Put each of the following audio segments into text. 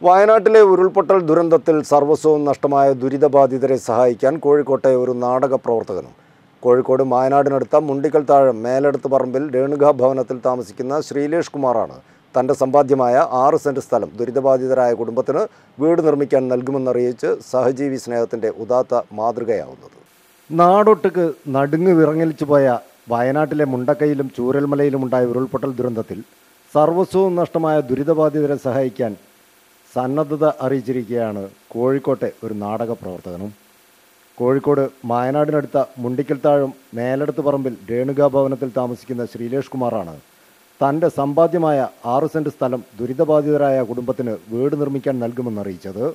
വയനാട്ടിലെ ഉരുൾപൊട്ടൽ ദുരന്തത്തിൽ സർവസ്വവും നഷ്ടമായ ദുരിതബാധിതരെ സഹായിക്കാൻ കോഴിക്കോട്ടെ ഒരു നാടക പ്രവർത്തകനും കോഴിക്കോട് മായനാടിനടുത്ത മുണ്ടിക്കൽ താഴം മേലെടുത്ത് പറമ്പിൽ രേണുക ഭവനത്തിൽ താമസിക്കുന്ന ശ്രീലേഷ് കുമാറാണ് തൻ്റെ സമ്പാദ്യമായ ആറ് സെൻറ് സ്ഥലം ദുരിതബാധിതരായ കുടുംബത്തിന് വീട് നിർമ്മിക്കാൻ നൽകുമെന്നറിയിച്ച് സഹജീവി സ്നേഹത്തിൻ്റെ ഉദാത്ത മാതൃകയാവുന്നത് നാടൊട്ടുക്ക് നടുങ്ങ് വിറങ്ങലിച്ചു പോയ വയനാട്ടിലെ മുണ്ടക്കയിലും ചൂരൽമലയിലുമുണ്ടായ ഉരുൾപൊട്ടൽ ദുരന്തത്തിൽ സർവസ്വവും നഷ്ടമായ ദുരിതബാധിതരെ സഹായിക്കാൻ സന്നദ്ധത അറിയിച്ചിരിക്കുകയാണ് കോഴിക്കോട്ടെ ഒരു നാടക പ്രവർത്തകനും കോഴിക്കോട് മായനാടിനടുത്ത മുണ്ടിക്കൽ താഴം മേലടത്ത് പറമ്പിൽ രേണുകാ ഭവനത്തിൽ താമസിക്കുന്ന ശ്രീലേഷ് കുമാറാണ് തൻ്റെ സമ്പാദ്യമായ ആറ് സെൻറ് സ്ഥലം ദുരിതബാധിതരായ കുടുംബത്തിന് വീട് നിർമ്മിക്കാൻ നൽകുമെന്നറിയിച്ചത്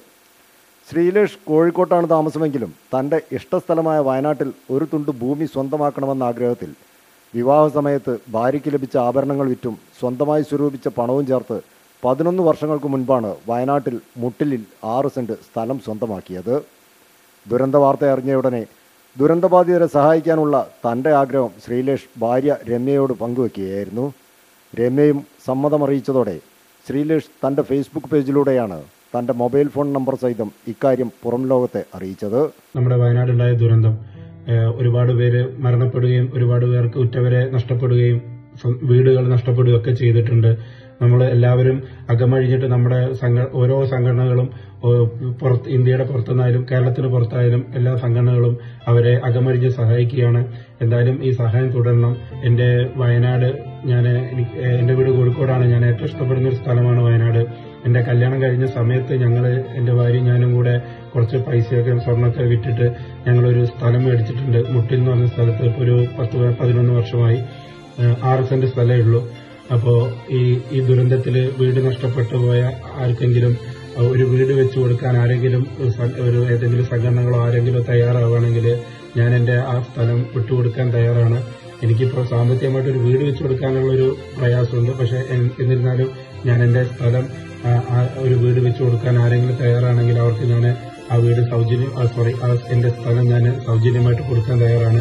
ശ്രീലേഷ് കോഴിക്കോട്ടാണ് താമസമെങ്കിലും തൻ്റെ ഇഷ്ടസ്ഥലമായ വയനാട്ടിൽ ഒരു തുണ്ട് ഭൂമി സ്വന്തമാക്കണമെന്ന ആഗ്രഹത്തിൽ വിവാഹ സമയത്ത് ഭാര്യയ്ക്ക് ലഭിച്ച ആഭരണങ്ങൾ വിറ്റും സ്വന്തമായി സ്വരൂപിച്ച പണവും ചേർത്ത് പതിനൊന്ന് വർഷങ്ങൾക്ക് മുൻപാണ് വയനാട്ടിൽ മുട്ടിലിൽ ആറ് സെൻറ് സ്ഥലം സ്വന്തമാക്കിയത് ദുരന്ത വാർത്ത അറിഞ്ഞയുടനെ ദുരന്തബാധിതരെ സഹായിക്കാനുള്ള തൻ്റെ ആഗ്രഹം ശ്രീലേഷ് ഭാര്യ രമ്യയോട് പങ്കുവെക്കുകയായിരുന്നു രമ്യയും സമ്മതമറിയിച്ചതോടെ ശ്രീലേഷ് തൻ്റെ ഫേസ്ബുക്ക് പേജിലൂടെയാണ് തൻ്റെ മൊബൈൽ ഫോൺ നമ്പർ സഹിതം ഇക്കാര്യം പുറം ലോകത്തെ അറിയിച്ചത് നമ്മുടെ വയനാടുണ്ടായ ദുരന്തം ഏഹ് ഒരുപാട് പേര് മരണപ്പെടുകയും ഒരുപാട് പേർക്ക് ഉറ്റവരെ നഷ്ടപ്പെടുകയും സ്വ- വീടുകൾ നഷ്ടപ്പെടുകയും ഒക്കെ ചെയ്തിട്ടുണ്ട് നമ്മൾ എല്ലാവരും അകമഴിഞ്ഞിട്ട് നമ്മുടെ സംഘ ഓരോ സംഘടനകളും ഓ, പുറത്ത് ഇന്ത്യയുടെ പുറത്തുനിന്നായാലും കേരളത്തിന് പുറത്തായാലും എല്ലാ സംഘടനകളും അവരെ അകമഴിഞ്ഞ് സഹായിക്കുകയാണ് എന്തായാലും ഈ സഹായം തുടരണം എന്റെ വയനാട് ഞാൻ എനിക്ക് എന്റെ വീട് കോഴിക്കോടാണ് ഞാൻ ഏറ്റവും ഇഷ്ടപ്പെടുന്ന ഒരു സ്ഥലമാണ് വയനാട് എന്റെ കല്യാണം കഴിഞ്ഞ സമയത്ത് ഞങ്ങൾ എന്റെ ഭാര്യയും ഞാനും കൂടെ കുറച്ച് പൈസയൊക്കെ സ്വർണ്ണമൊക്കെ വിറ്റിട്ട് ഞങ്ങളൊരു സ്ഥലം മേടിച്ചിട്ടുണ്ട് മുട്ടിൽ എന്ന് പറഞ്ഞ സ്ഥലത്ത് ഇപ്പോൾ ഒരു പത്ത് പതിനൊന്ന് വർഷമായി ഏഹ് ആറ് സെന്റ് സ്ഥലമേ ഉള്ളൂ അപ്പോ ഈ ഈ ദുരന്തത്തില് വീട് നഷ്ടപ്പെട്ടു പോയ ആർക്കെങ്കിലും അഹ് ഒരു വീട് വെച്ചു കൊടുക്കാൻ ആരെങ്കിലും ഒരു സ- ഒരു ഏതെങ്കിലും സംഘടനകളോ ആരെങ്കിലും തയ്യാറാവുകയാണെങ്കിൽ ഞാൻ എന്റെ ആ സ്ഥലം വിട്ടുകൊടുക്കാൻ തയ്യാറാണ് എനിക്കിപ്പോൾ സാമ്പത്തികമായിട്ട് ഒരു വീട് വെച്ചു കൊടുക്കാനുള്ള ഒരു പ്രയാസമുണ്ട് പക്ഷെ എൻ- എന്നിരുന്നാലും ഞാൻ എന്റെ സ്ഥലം ആ, ആ ഒരു വീട് വെച്ചു കൊടുക്കാൻ ആരെങ്കിലും തയ്യാറാണെങ്കിൽ അവർക്ക് ഞാൻ ആ വീട് സൗജന്യം സോറി ആ എന്റെ സ്ഥലം ഞാൻ സൗജന്യമായിട്ട് കൊടുക്കാൻ തയ്യാറാണ്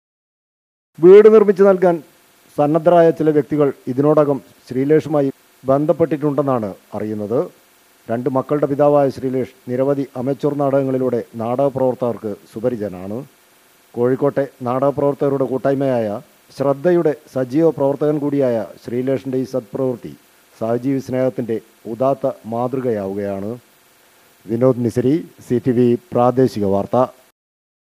വീട് നിർമ്മിച്ചു നൽകാൻ സന്നദ്ധരായ ചില വ്യക്തികൾ ഇതിനോടകം ശ്രീലേഷുമായി ബന്ധപ്പെട്ടിട്ടുണ്ടെന്നാണ് അറിയുന്നത് രണ്ട് മക്കളുടെ പിതാവായ ശ്രീലേഷ് നിരവധി അമച്വർ നാടകങ്ങളിലൂടെ നാടകപ്രവർത്തകർക്ക് സുപരിചിതനാണ് കോഴിക്കോട്ടെ നാടകപ്രവർത്തകരുടെ കൂട്ടായ്മയായ ശ്രദ്ധയുടെ സജീവ പ്രവർത്തകൻ കൂടിയായ ശ്രീലേഷിൻ്റെ ഈ സത്പ്രവൃത്തി സഹജീവി സ്നേഹത്തിൻ്റെ ഉദാത്ത മാതൃകയാവുകയാണ് Vinod Nisari C T V പ്രാദേശിക വാർത്ത